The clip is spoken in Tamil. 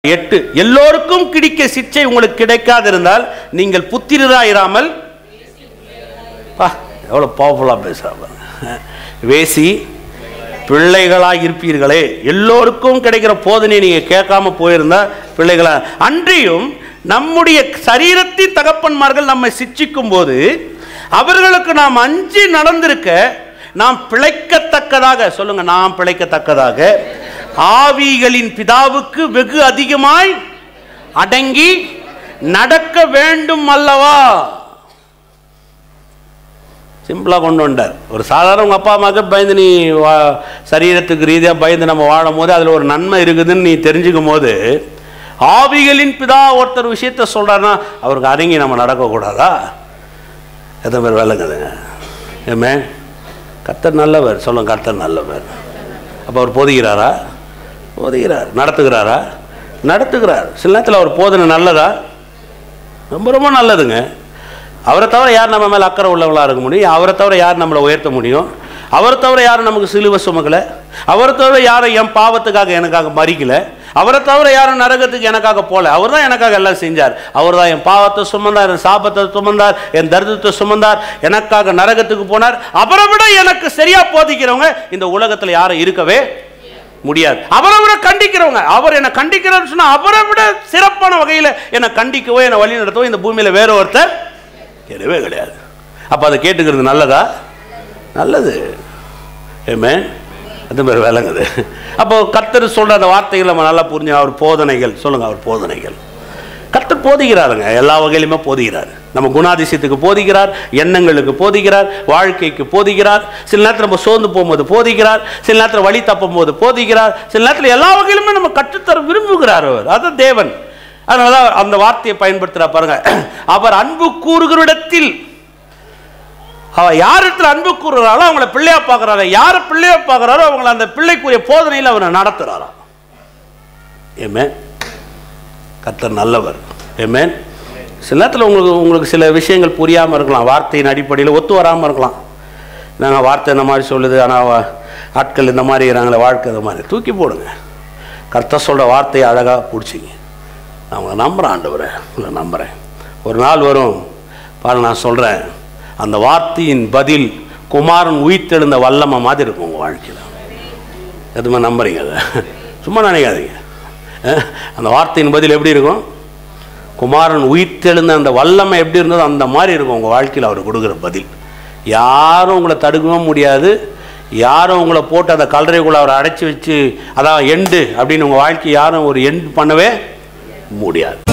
எட்டு எல்லோருக்கும் கிடைக்க சிக்ஷை உங்களுக்கு கிடைக்காதிருந்தால் நீங்கள் புத்திரராயிராமல் பா எவ்வளோ பவர்ஃபுல்லாக பேசுகிறாங்க வேசி பிள்ளைகளாக இருப்பீர்களே எல்லோருக்கும் கிடைக்கிற போதனை நீங்கள் கேட்காம போயிருந்தா பிள்ளைகளா அன்றியும் நம்முடைய சரீரத்தின் தகப்பன்மார்கள் நம்மை சிட்சிக்கும் போது அவர்களுக்கு நாம் அஞ்சி நடந்திருக்க நாம் பிழைக்கத்தக்கதாக சொல்லுங்க நாம் பிழைக்கத்தக்கதாக ஆவிகளின் பிதாவுக்கு வெகு அதிகமாய் அடங்கி நடக்க வேண்டும் அல்லவா சிம்பிளாக கொண்டு வந்தார் ஒரு சாதாரண உங்கள் அப்பா அம்மாவுக்கு பயந்து நீ வா சரீரத்துக்கு ரீதியாக பயந்து நம்ம வாழும் போது அதில் ஒரு நன்மை இருக்குதுன்னு நீ தெரிஞ்சுக்கும் போது ஆவிகளின் பிதா ஒருத்தர் விஷயத்த சொல்கிறாருன்னா அவருக்கு அடங்கி நம்ம நடக்கக்கூடாதா எத்தனை பேர் வேலைங்குதுங்க ஏமே கர்த்தர் நல்லவர் சொல்லுங்க கர்த்தர் நல்லவர் அப்போ அவர் போதிக்கிறாரா போதிக்கிறார் நடத்துகிறாரா நடத்துகிறார் சில நேரத்தில் அவர் போதனை நல்லதா ரொம்ப ரொம்ப நல்லதுங்க அவரை தவிர யார் நம்ம மேலே அக்கறை உள்ளவங்களா இருக்க முடியும் அவரை தவிர யார் நம்மளை உயர்த்த முடியும் அவரை தவிர யாரும் நமக்கு சிலுவை சுமக்கலை அவரை தவிர யாரும் என் பாவத்துக்காக எனக்காக மறிக்கல அவரை தவிர யாரும் நரகத்துக்கு எனக்காக போல அவர் தான் எனக்காக எல்லாம் செஞ்சார் அவர் தான் என் பாவத்தை சுமந்தார் என் சாபத்தை சுமந்தார் என் தரித்திரத்தை சுமந்தார் எனக்காக நரகத்துக்கு போனார் அவரை விட எனக்கு சரியா போதிக்கிறவங்க இந்த உலகத்தில் யாரும் இருக்கவே முடியாது அவரை விட கண்டிக்கிறவங்க அவர் என்னை கண்டிக்கிறார் சொன்னா அவரை விட சிறப்பான வகையில் என்னை கண்டிக்கவோ என்னை வழி நடத்தவோ இந்த பூமியில் வேற ஒருத்தர் கிடையவே கிடையாது அப்போ அதை கேட்டுக்கிறது நல்லதா நல்லது ஏமே அது மாதிரி வேலைங்குது அப்போ கர்த்தர் சொல்ற அந்த வார்த்தைகள் நம்ம நல்லா புரிஞ்சு அவர் போதனைகள் சொல்லுங்க அவர் போதனைகள் கர்த்தர் போதிக்கிறாருங்க எல்லா வகையிலுமே போதிக்கிறார் நம்ம குணாதிசயத்துக்கு போதிக்கிறார் எண்ணங்களுக்கு போதிக்கிறார் வாழ்க்கைக்கு போதிக்கிறார் சில நேரத்தில் நம்ம சோர்ந்து போகும்போது போதிக்கிறார் சில நேரத்தில் வழி தப்பும் போது போதிக்கிறார் சில நேரத்தில் எல்லா வகையிலுமே நம்ம கற்றுத்தர விரும்புகிறார் அவர் அது தேவன் அதனால தான் அந்த வார்த்தையை பயன்படுத்துகிறா பாருங்க அவர் அன்பு கூறுகிறஇடத்தில் அவ யாரிடத்துல அன்பு கூறுகிறாரோ அவங்கள பிள்ளையா பார்க்குறாரோ யாரை பிள்ளையா பார்க்குறாரோ அவங்கள அந்த பிள்ளைக்குரிய போதனையில் அவரை நடத்துகிறாரா ஏமே கர்த்தர் நல்லவர் ஏமே சில நேரத்தில் உங்களுக்கு உங்களுக்கு சில விஷயங்கள் புரியாமல் இருக்கலாம் வார்த்தையின் அடிப்படையில் ஒத்து வராமல் இருக்கலாம் நாங்கள் வார்த்தை இந்த மாதிரி சொல்லுது ஆனால் ஆட்கள் இந்த மாதிரி இருக்கிறாங்களே வாழ்க்கை இந்த மாதிரி தூக்கி போடுங்க கர்த்தர் சொல்கிற வார்த்தையை அழகாக பிடிச்சிங்க நான் உங்களை நம்புகிறேன் ஆண்டவரை உங்களை நம்புகிறேன் ஒரு நாள் வரும் பாருங்க நான் சொல்கிறேன் அந்த வார்த்தையின் பதில் குமாரன் உயிர்த்தெழுந்த வல்லமை மாதிரி இருக்கும் உங்கள் வாழ்க்கையில் எதுவுமே நம்புறீங்க அதை சும்மா நினைக்காதீங்க அஹ், அந்த வார்த்தையின் பதில் எப்படி இருக்கும் குமாரன் உயிர்த்தெழுந்த அந்த வல்லமை எப்படி இருந்ததோ அந்த மாதிரி இருக்கும் உங்கள் வாழ்க்கையில் அவர் கொடுக்குற பதில் யாரும் உங்களை தடுக்கவும் முடியாது யாரும் உங்களை போட்டு அந்த கல்லறைக்குள்ளே அவரை அடைச்சி வச்சு அதான் எண்டு அப்படின்னு உங்கள் வாழ்க்கை யாரும் ஒரு எண்டு பண்ணவே முடியாது